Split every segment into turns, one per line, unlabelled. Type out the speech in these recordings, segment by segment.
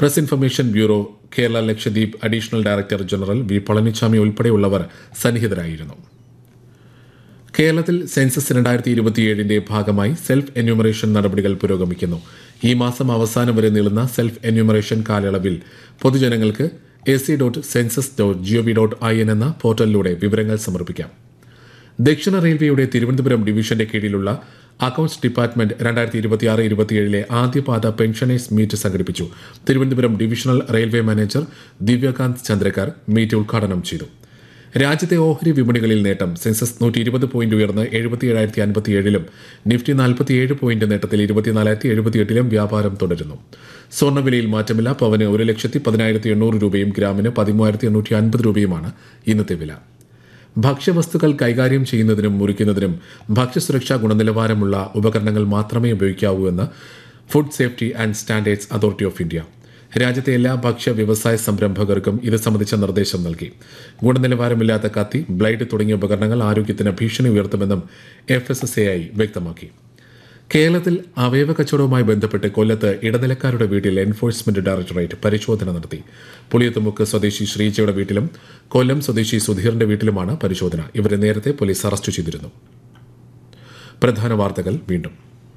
Press Information Bureau Kerala Lakshadweep additional director general V Palaniswami ഉൾപ്പെടെയുള്ളവർ സന്നിഹിതരായിരുന്നു കേരളത്തിൽ സെൻസസ് രണ്ടായിരത്തി ഇരുപത്തിയേഴിന്റെ ഭാഗമായി സെൽഫ് എന്യൂമറേഷൻ നടപടികൾ പുരോഗമിക്കുന്നു ഈ മാസം അവസാനം വരെ നീളുന്ന സെൽഫ് എന്യൂമറേഷൻ കാലയളവിൽ പൊതുജനങ്ങൾക്ക് A C dot census dot G O V dot I N എന്ന പോർട്ടലിലൂടെ വിവരങ്ങൾ സമർപ്പിക്കാം ദക്ഷിണ റെയിൽവേയുടെ തിരുവനന്തപുരം ഡിവിഷന്റെ കീഴിലുള്ള അക്കൌണ്ട്സ് ഡിപ്പാർട്ട്മെന്റ് രണ്ടായിരത്തി ഇരുപത്തിയാറ് ഇരുപത്തിയേഴിലെ ആദ്യപാദ പെൻഷനേഴ്സ് മീറ്റ് സംഘടിപ്പിച്ചു Thiruvananthapuram divisional railway manager Divyakant Chandrakar meet ഉദ്ഘാടനം ചെയ്തു രാജ്യത്തെ ഓഹരി വിപണികളിൽ നേട്ടം സെൻസസ് നൂറ്റി ഇരുപത് പോയിന്റ് ഉയർന്ന് എഴുപത്തിയേഴായിരത്തി അൻപത്തിയേഴിലും നിഫ്റ്റി നാൽപ്പത്തിയേഴ് പോയിന്റ് നേട്ടത്തിൽ ഇരുപത്തിനാലായിരത്തി എഴുപത്തിയെട്ടിലും വ്യാപാരം തുടരുന്നു സ്വർണ്ണവിലയിൽ മാറ്റമില്ല പവന് ഒരു ലക്ഷത്തി പതിനായിരത്തി എണ്ണൂറ് രൂപയും ഗ്രാമിന് പതിമൂവായിരത്തി എണ്ണൂറ്റി അൻപത് രൂപയുമാണ് ഇന്നത്തെ വില ഭക്ഷ്യവസ്തുക്കൾ കൈകാര്യം ചെയ്യുന്നതിനും മുറിക്കുന്നതിനും ഭക്ഷ്യസുരക്ഷാ ഗുണനിലവാരമുള്ള ഉപകരണങ്ങൾ മാത്രമേ ഉപയോഗിക്കാവൂ എന്ന് Food Safety and Standards Authority of India രാജ്യത്തെ എല്ലാ ഭക്ഷ്യ വ്യവസായ സംരംഭകർക്കും ഇത് സംബന്ധിച്ച നിർദ്ദേശം നൽകി ഗുണനിലവാരമില്ലാത്ത കത്തി ബ്ലൈഡ് തുടങ്ങിയ ഉപകരണങ്ങൾ ആരോഗ്യത്തിന് ഭീഷണി ഉയർത്തുമെന്നും F S S A I വ്യക്തമാക്കി കേരളത്തിൽ അവയവ കച്ചവടവുമായി ബന്ധപ്പെട്ട് കൊല്ലത്ത് ഇടനിലക്കാരുടെ വീട്ടിൽ എൻഫോഴ്സ്മെന്റ് ഡയറക്ടറേറ്റ് പരിശോധന നടത്തി പുളിയത്തുമുക്ക് സ്വദേശി ശ്രീജയുടെ വീട്ടിലും കൊല്ലം സ്വദേശി സുധീറിന്റെ വീട്ടിലുമാണ് പരിശോധന ഇവരെ നേരത്തെ പോലീസ് അറസ്റ്റ് ചെയ്തിരുന്നു പ്രധാന വാർത്തകൾ വീണ്ടും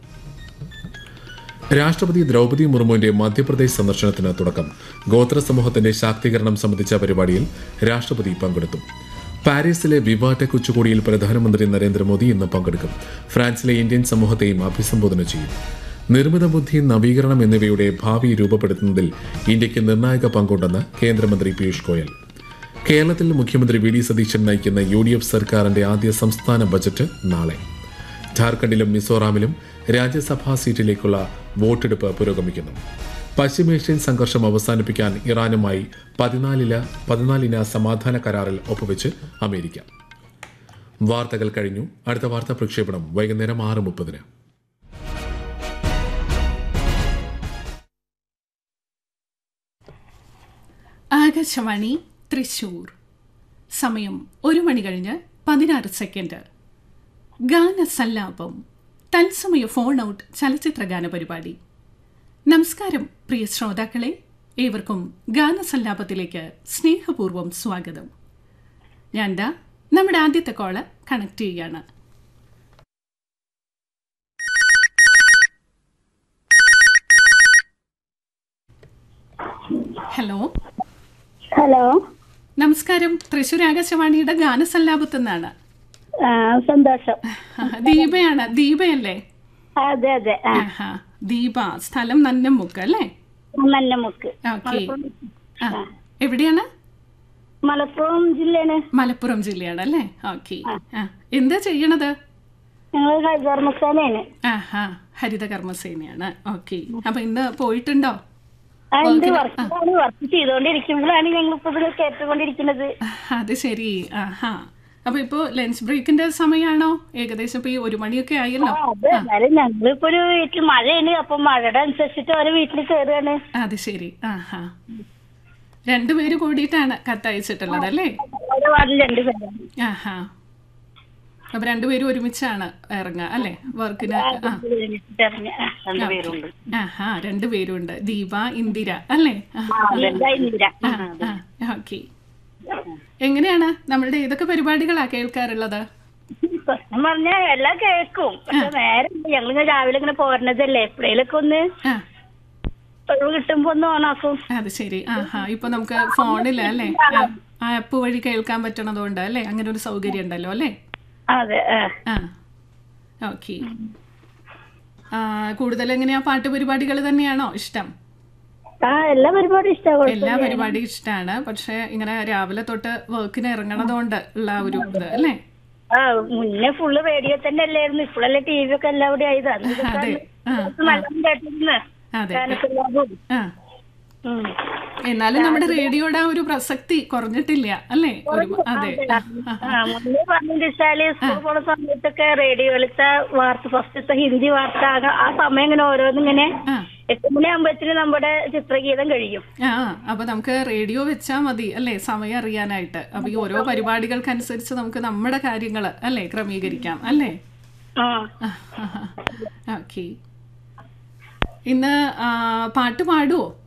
രാഷ്ട്രപതി ദ്രൗപദി മുർമുവിന്റെ മധ്യപ്രദേശ് സന്ദർശനത്തിന് തുടക്കം ഗോത്ര സമൂഹത്തിന്റെ ശാക്തീകരണം സംബന്ധിച്ച പരിപാടിയിൽ രാഷ്ട്രപതി പങ്കെടുത്തു പാരീസിലെ വിവാടെക് ഉച്ചകോടിയിൽ പ്രധാനമന്ത്രി നരേന്ദ്രമോദി ഇന്ന് പങ്കെടുക്കും ഫ്രാൻസിലെ ഇന്ത്യൻ സമൂഹത്തെയും അഭിസംബോധന ചെയ്യും നിർമ്മിത ബുദ്ധി നവീകരണം എന്നിവയുടെ ഭാവി രൂപപ്പെടുത്തുന്നതിൽ ഇന്ത്യയ്ക്ക് നിർണായക പങ്കുണ്ടെന്ന് കേന്ദ്രമന്ത്രി പീയൂഷ് ഗോയൽ കേരളത്തിൽ മുഖ്യമന്ത്രി വി ഡി സതീശൻ നയിക്കുന്ന യു ഡി എഫ് സർക്കാരിന്റെ ആദ്യ സംസ്ഥാന ബജറ്റ് നാളെ ഝാർഖണ്ഡിലും മിസോറാമിലും രാജ്യസഭാ സീറ്റിലേക്കുള്ള വോട്ടെടുപ്പ് പുരോഗമിക്കുന്നു പശ്ചിമേഷ്യൻ സംഘർഷം അവസാനിപ്പിക്കാൻ ഇറാനുമായി പതിനാലില പതിനാലിന സമാധാന കരാറിൽ ഒപ്പുവെച്ച് അമേരിക്ക വാർത്തകൾ കഴിഞ്ഞു അടുത്ത വാർത്താ പ്രക്ഷേപണം വൈകുന്നേരം ആറ് മുപ്പതിന്
ആകാശവാണി തൃശൂർ സമയം ഒരു മണി കഴിഞ്ഞ് പതിനാറ് സെക്കൻഡ് ഗാനസല്ലാപം തത്സമയ ഫോൺ ഔട്ട് ചലച്ചിത്ര ഗാന പരിപാടി നമസ്കാരം പ്രിയ ശ്രോതാക്കളെ ഏവർക്കും ഗാനസല്ലാപത്തിലേക്ക് സ്നേഹപൂർവ്വം സ്വാഗതം ഞാൻ ദാ നമ്മുടെ ആദ്യത്തെ കോള് കണക്ട് ചെയ്യാണ് ഹലോ
ഹലോ
നമസ്കാരം തൃശ്ശൂർ ആകാശവാണിയുടെ ഗാനസല്ലാപത്തു നിന്നാണ്
ആ സന്തോഷം
ദീപയാണ് ദീപയല്ലേ
അതെ അതെ ആ
ആഹാ ദീപ സ്ഥലം നന്നമുക്ക് അല്ലേ
നന്നമുക്ക്
ഓക്കെ ആ എവിടെയാണ്
മലപ്പുറം ജില്ലയാണ്
മലപ്പുറം ജില്ലയാണ് അല്ലേ ഓക്കെ ആ എന്താ ചെയ്യണത്
ഞങ്ങൾ ഹരിതർമ്മസേനയാണ്
ആഹാ ഹരിത കർമ്മസേനയാണ് ഓക്കെ അപ്പൊ ഇന്ന് പോയിട്ടുണ്ടോ
ആ എന്ത് വർക്കാണ് വർക്ക് ചെയ്തുകൊണ്ടിരിക്കുമ്പോഴാണ് ഞങ്ങൾ ഇപ്പൊ ഇത് കേട്ടുകൊണ്ടിരിക്കുന്നത്
അത് ശരി ആഹാ അപ്പൊ ഇപ്പോ ലഞ്ച് ബ്രേക്കിന്റെ സമയമാണോ ഏകദേശം ഇപ്പൊ ഈ ഒരു മണിയൊക്കെ ആയല്ലോ
ആ, അതെ എന്നാലും ഞങ്ങളിപ്പോ ഒരു വീട്ടിൽ മഴയാണ് അപ്പൊ മഴയുടെ അനുസരിച്ചിട്ട് ഓരോ വീട്ടിൽ കയറുകയാണ്
അത് ശരി ആഹാ രണ്ടുപേര് കൂടിയിട്ടാണ് കത്തയച്ചിട്ടുള്ളത് അല്ലേ
ഓരോ വാർഡിൽ രണ്ടുപേരാണ്
ആഹാ അപ്പൊ രണ്ടുപേരും ഒരുമിച്ചാണ് ഇറങ്ങുക അല്ലേ വർക്കിന് ആ
ഇറങ്ങി. ആ, രണ്ടുപേരുണ്ട്
ആഹാ രണ്ടുപേരുണ്ട് ദീപ ഇന്ദിര അല്ലേ
ആ, അതെന്തായി നിര.
ഓക്കെ എങ്ങനെയാണ് നമ്മളുടെ ഏതൊക്കെ പരിപാടികളാ കേൾക്കാറുള്ളത്
പ്രശ്നം പറഞ്ഞാ എല്ലാം കേൾക്കും പക്ഷെ നേരെ ഞങ്ങളിങ്ങനെ രാവിലെ ഇങ്ങനെ പോരണതല്ലേ എപ്പോഴേലൊക്കെ ഒന്ന്
ആ
ഒഴിവ് കിട്ടുമ്പോ ഒന്ന് ഓണാക്കും
അത് ശരി ആഹാ ഇപ്പൊ നമുക്ക് ഫോണില് അല്ലേ ആപ്പ് വഴി കേൾക്കാൻ പറ്റണതുകൊണ്ട് അല്ലേ അങ്ങനെ ഒരു സൗകര്യം ഉണ്ടല്ലോ അല്ലേ
അതെ ആ.
ആ ഓക്കെ ആ കൂടുതൽ എങ്ങനെയാ പാട്ട് പരിപാടികൾ തന്നെയാണോ ഇഷ്ടം
ആ എല്ലാ പരിപാടിയും ഇഷ്ടമാണ്
എല്ലാ പരിപാടിയും ഇഷ്ടമാണ് പക്ഷെ ഇങ്ങനെ രാവിലെ തൊട്ട് വർക്കിന് ഇറങ്ങണതുകൊണ്ട് ഉള്ള ഒരു ഇത് അല്ലേ
ആ മുന്നേ ഫുള്ള് റേഡിയോ തന്നെ അല്ലായിരുന്നു ഇപ്പോഴല്ലേ ടി വി ഒക്കെ എല്ലാവിടെ ആയത് അന്ന് ഇതൊക്കെ
അതെ ആ
നല്ലോണം കേട്ടിരുന്നു
അതെ
ഗാനസല്ലാപവും.
ആ
ഉം.
എന്നാലും നമ്മുടെ റേഡിയോയുടെ ആ ഒരു പ്രസക്തി കുറഞ്ഞിട്ടില്ല അല്ലേ ഒരു അതെ ആ, ആ,
ആ മുന്നേ പറഞ്ഞെന്ന് വെച്ചാല് സ്കൂൾ പോണ സമയത്തൊക്കെ റേഡിയോയിലത്തെ വാർത്ത ഫസ്റ്റത്തെ ഹിന്ദി വാർത്ത ആ- ആ സമയം ഇങ്ങനെ ഓരോന്നിങ്ങനെ
ആ
എട്ട് മണിയാകുമ്പോഴത്തേന് നമ്മുടെ ചിത്രഗീതം കഴിയും
ആ അപ്പൊ നമുക്ക് റേഡിയോ വെച്ചാൽ മതി അല്ലേ സമയം അറിയാനായിട്ട് അപ്പൊ ഈ ഓരോ പരിപാടികൾക്കനുസരിച്ച് നമുക്ക് നമ്മുടെ കാര്യങ്ങൾ അല്ലേ ക്രമീകരിക്കാം അല്ലേ
ആ
ഓക്കെ ഇന്ന് ആ, പാട്ട് പാടുവോ